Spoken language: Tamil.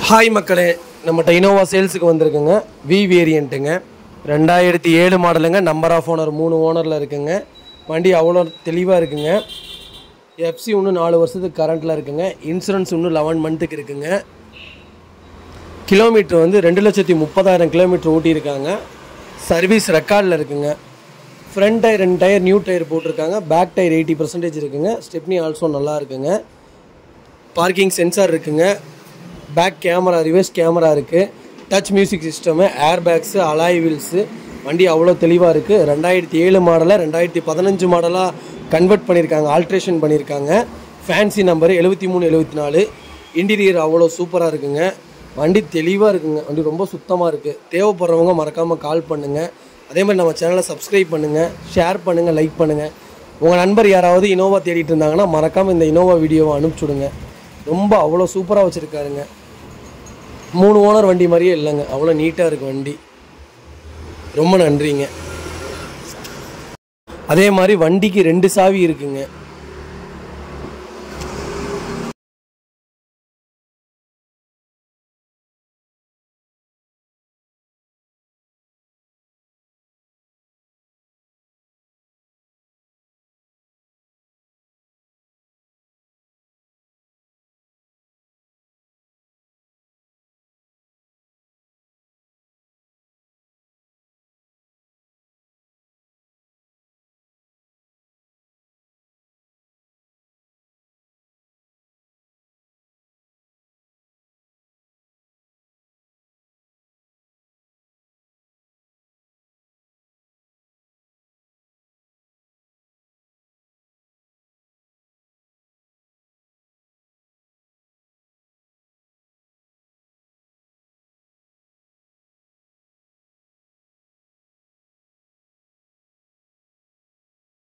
ஹாய் மக்களே நம்மகிட்ட இனோவா சேல்ஸுக்கு வந்திருக்குங்க வி வேரியண்ட்டுங்க ரெண்டாயிரத்தி ஏழு மாடலுங்க நம்பர் ஆஃப் ஓனர் மூணு ஓனரில் இருக்குங்க வண்டி அவ்வளோ தெளிவாக இருக்குங்க எஃப்சி இன்னும் நாலு வருஷத்துக்கு கரண்ட்டில் இருக்குங்க இன்சூரன்ஸ் இன்னும் லெவன் மந்த்துக்கு இருக்குங்க கிலோமீட்டர் வந்து ரெண்டு லட்சத்தி முப்பதாயிரம் கிலோமீட்டர் ஓட்டியிருக்காங்க சர்வீஸ் ரெக்கார்டில் இருக்குங்க ஃப்ரண்ட் டயர் ரெண்டு டயர் நியூ டயர் போட்டிருக்காங்க பேக் டயர் எயிட்டி பர்சன்டேஜ் இருக்குங்க ஸ்டெப்னி ஆல்சோ நல்லா இருக்குங்க பார்க்கிங் சென்சார் இருக்குங்க பேக் கேமரா ரிவர்ஸ் கேமரா இருக்குது touch music system airbags alloy wheels வண்டி அவ்வளோ தெளிவாக இருக்குது ரெண்டாயிரத்தி ஏழு மாடலை ரெண்டாயிரத்தி பதினஞ்சு மாடலாக கன்வெர்ட் பண்ணியிருக்காங்க ஆல்ட்ரேஷன் பண்ணியிருக்காங்க ஃபேன்சி நம்பர் எழுபத்தி மூணு எழுபத்தி நாலு இன்டீரியர் அவ்வளோ சூப்பராக இருக்குங்க வண்டி தெளிவாக இருக்குங்க வண்டி ரொம்ப சுத்தமாக இருக்குது தேவைப்படுறவங்க மறக்காமல் கால் பண்ணுங்கள் அதே மாதிரி நம்ம சேனலை சப்ஸ்கிரைப் பண்ணுங்கள் ஷேர் பண்ணுங்கள் லைக் பண்ணுங்கள் உங்கள் நண்பர் யாராவது இனோவா தேடிட்டு இருந்தாங்கன்னா மறக்காமல் இந்த இனோவா வீடியோவை அனுப்பிச்சுடுங்க ரொம்ப அவ்வளோ சூப்பராக வச்சுருக்காருங்க மூணு ஓனர் வண்டி மாதிரியே இல்லைங்க அவ்வளோ நீட்டாக இருக்கு வண்டி ரொம்ப நன்றிங்க அதே மாதிரி வண்டிக்கு ரெண்டு சாவி இருக்குங்க